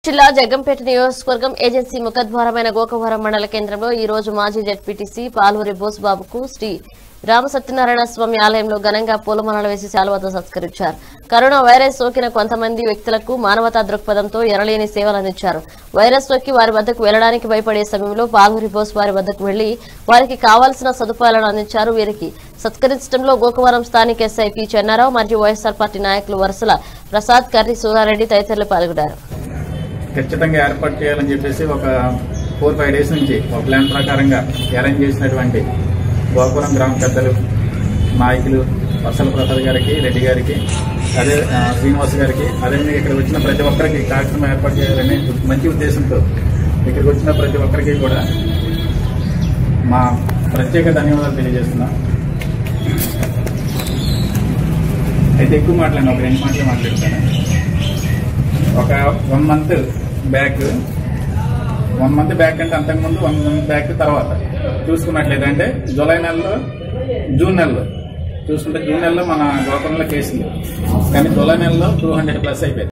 జిల్లా జగ్గంపేట నియోజకవర్గం ఏజెన్సీ ముఖద్వారమైన గోకవరం మండల కేంద్రంలో ఈ రోజు మాజీ జడ్పీటీసీ పాలూరి బోసుబాబుకు శ్రీ రామ సత్యనారాయణ స్వామి ఆలయంలో ఘనంగా పూలమాలలు వేసి శాలువాతో సత్కరించారు కరోనా వైరస్ సోకిన కొంతమంది వ్యక్తులకు మానవతా దృక్పథంతో ఎనలేని సేవలు అందించారు వైరస్ సోకి వారి వద్దకు వెళ్లడానికి భయపడే సమయంలో పాలూరి బోస్ వారి వద్దకు వెళ్లి వారికి కావాల్సిన సదుపాయాలను అందించారు వీరికి సత్కరించడంలో గోకవరం స్థానిక ఎస్ఐ పి చెన్నారావు మరియు వైఎస్ఆర్ పార్టీ నాయకులు వరుసల ప్రసాద్ కర్రి సూరారెడ్డి తదితరులు పాల్గొన్నారు ఖచ్చితంగా ఏర్పాటు చేయాలని చెప్పేసి ఒక ఫోర్ ఫైవ్ డేస్ నుంచి ఒక ప్లాన్ ప్రకారంగా అరేంజ్ చేసినటువంటి గోపురం గ్రామ పెద్దలు నాయకులు వత్సల ప్రసాద్ గారికి రెడ్డి గారికి అదే ఆ, శ్రీనివాస్ గారికి అదేవిధంగా ఇక్కడ వచ్చిన ప్రతి ఒక్కరికి కార్యక్రమం ఏర్పాటు చేయాలని మంచి ఉద్దేశంతో ఇక్కడికి వచ్చిన ప్రతి ఒక్కరికి కూడా మా ప్రత్యేక ధన్యవాదాలు తెలియజేస్తున్నాం అయితే ఎక్కువ మాట్లాడిన ఒక రెండు మాటలు మాట్లాడతాను ఒక one month back one month back అంటే అంతకుముందు వన్ మంత్ బ్యాక్ తర్వాత చూసుకున్నట్లయితే అంటే జూలై నెలలో జూన్ నెలలో చూసుకుంటే జూన్ నెలలో మన గోపురంలో కేసులు కానీ జూలై నెలలో టూ హండ్రెడ్ ప్లస్ అయిపోయింది